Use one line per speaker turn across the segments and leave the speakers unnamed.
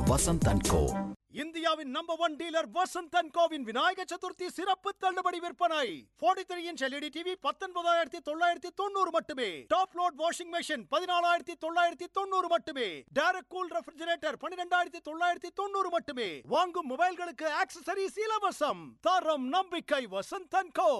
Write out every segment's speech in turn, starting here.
Vasanth and co
இந்தியாவின் number one dealer Vasanth and கோவின் விநாயக சதுர்த்தி சிறப்பு தள்ளுபடி விற்பனை 43 த்ரீ இன்ச் எல்இடி டிவி பத்தொன்பதாயிரத்தி தொள்ளாயிரத்தி தொண்ணூறு மட்டுமே டாப் லோட் வாஷிங் மெஷின் பதினாலாயிரத்தி தொள்ளாயிரத்தி தொண்ணூறு மட்டுமே டைரக்ட் கூல் ரெஃப்ரிஜரேட்டர் பன்னிரெண்டாயிரத்தி தொள்ளாயிரத்தி தொண்ணூறு மட்டுமே வாங்கும் மொபைல்களுக்கு ஆக்சசரிஸ் இலவசம் தரம் நம்பிக்கை வசந்த் அண்ட் கோ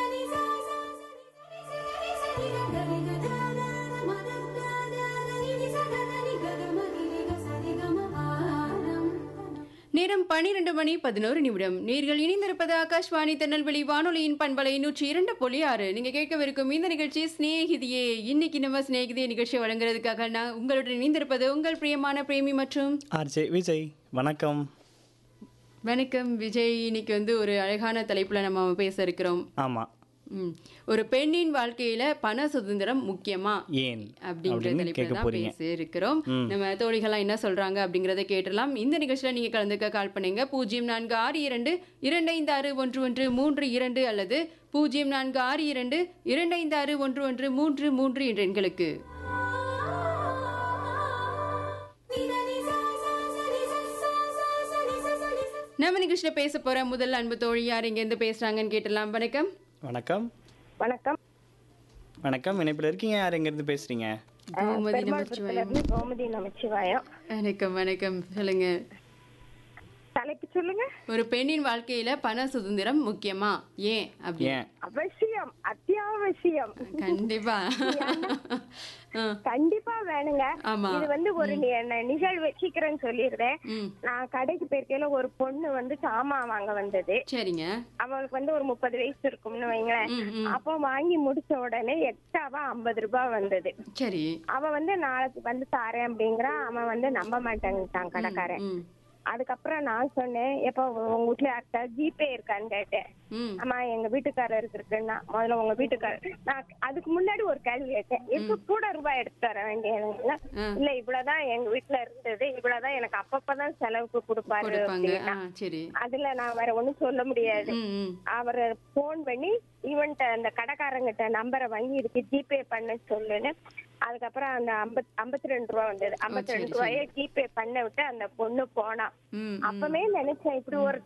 நேரம் பனிரெண்டு மணி பதினோரு நிமிடம் நீர்கள் இணைந்திருப்பது ஆகாஷ்வாணி திருநெல்வேலி வானொலியின் பண்பலை நூற்றி இரண்டு புள்ளி ஆறு நீங்க கேட்கவிருக்கும் இந்த நிகழ்ச்சி ஸ்நேகிதியே இன்னைக்கு நம்ம ஸ்நேகிதியே நிகழ்ச்சியை வழங்குறதுக்காக நான் உங்களுடன் இணைந்திருப்பது உங்கள் பிரியமான பிரேமி மற்றும்
ஆர்ஜே விஜய் வணக்கம்
வணக்கம் விஜய் இன்னைக்கு வந்து ஒரு அழகான தலைப்புல நம்ம பேச இருக்கிறோம்
ஆமாம்
ம். ஒரு பெண்ணின் வாழ்க்கையில பண சுதந்திரம் முக்கியமா
ஏன்
அப்படின்ற
அப்படின்னு
தலைப்புல
கேட்க
தான்
போறீங்க
பேச இருக்கிறோம் நம்ம தோழிகள்லாம் என்ன சொல்றாங்க அப்படிங்கறத கேட்டலாம் இந்த நிகழ்ச்சியில நீங்க கலந்துக்க கால் பண்ணுங்க பூஜ்ஜியம் நான்கு ஆறு இரண்டு இரண்டு ஐந்து ஆறு ஒன்று ஒன்று மூன்று இரண்டு அல்லது பூஜ்ஜியம் நான்கு ஆறு இரண்டு இரண்டு ஐந்து ஆறு ஒன்று ஒன்று மூன்று மூன்று என்ற எண்களுக்கு நம்ம நிகழ்ச்சியில பேச போற முதல் அன்பு தோழி யார் இங்க இருந்து பேசுறாங்கன்னு கேட்டலாம் வணக்கம்
வணக்கம்
வணக்கம்
வணக்கம் இணைப்பில் இருக்கீங்க யார் எங்கேருந்து பேசுறீங்க
கோமதி
பெருமாள்புரத்துல
நமச்சிவாயம்
இருந்து கோமதி நமச்சிவாயம்
வணக்கம் வணக்கம் சொல்லுங்க
தலைப்பு சொல்லுங்க
ஒரு பெண்ணின் வாழ்க்கையில பண சுதந்திரம் முக்கியமா ஏன் அப்படி
ஏன்
அவசியம் அத்தியாவசியம்
கண்டிப்பா ஆ,
கண்டிப்பா வேணுங்க
ஆமா.
இது வந்து ஒரு நி- ந- நிகழ்வு சீக்கிரம் சொல்லிடுறேன்
ம்
நான் கடைக்கு போயிருக்கையில ஒரு பொண்ணு வந்து சாமான் வாங்க வந்தது
சரிங்க
அவளுக்கு வந்து ஒரு முப்பது வயசு இருக்கும்னு வைங்களேன்
ம், ம்.
அப்போ வாங்கி முடிச்ச உடனே எக்ஸ்ட்ராவா ஐம்பது ரூபாய் வந்தது
சரி
அவ வந்து நாளைக்கு வந்து தாரேன் அப்படிங்கிறான் அவன் வந்து நம்ப மாட்டேங்கிட்டான் கடைக்காரன்
ம்
அதுக்கப்புறம் நான் சொன்னேன் எப்ப உங்க வீட்டுல யார்கிட்ட ஜிபே இருக்கான்னு கேட்டேன்
ம்
ஆமா எங்க வீட்டுக்காரருக்கு இருக்குன்னா முதல்ல உங்க வீட்டுக்காரர் நான் அதுக்கு முன்னாடி ஒரு கேள்வி கேட்டேன் எப்ப கூட ரூபாய் எடுத்து தர வேண்டியதுங்களா
ஆ.
இல்ல இவ்வளவுதான் எங்க வீட்டுல இருந்தது இவ்வளவுதான் எனக்கு அப்பப்பதான் செலவுக்கு கொடுப்பாரு
கொடுப்பாங்க
அப்படின்னா
ஆ சரி
அதுல நான் வேற ஒண்ணும் சொல்ல முடியாது
ம் ம்
அவரு போன் பண்ணி இவன்ட்ட அந்த கடைக்காரங்கிட்ட நம்பரை வாங்கி இதுக்கு ஜிபே பண்ண சொல்லுன்னு அதுக்கப்புறம் அந்த ஐம்பத் ஐம்பத்தி ரெண்டு ரூபா வந்தது ஐம்பத்தி ரெண்டு
சரி,
ரூபாய ஜிபே பண்ண விட்டு அந்த பொண்ணு போனா
ம் ம்.
அப்பவே நினைச்சேன் இப்படி ஒரு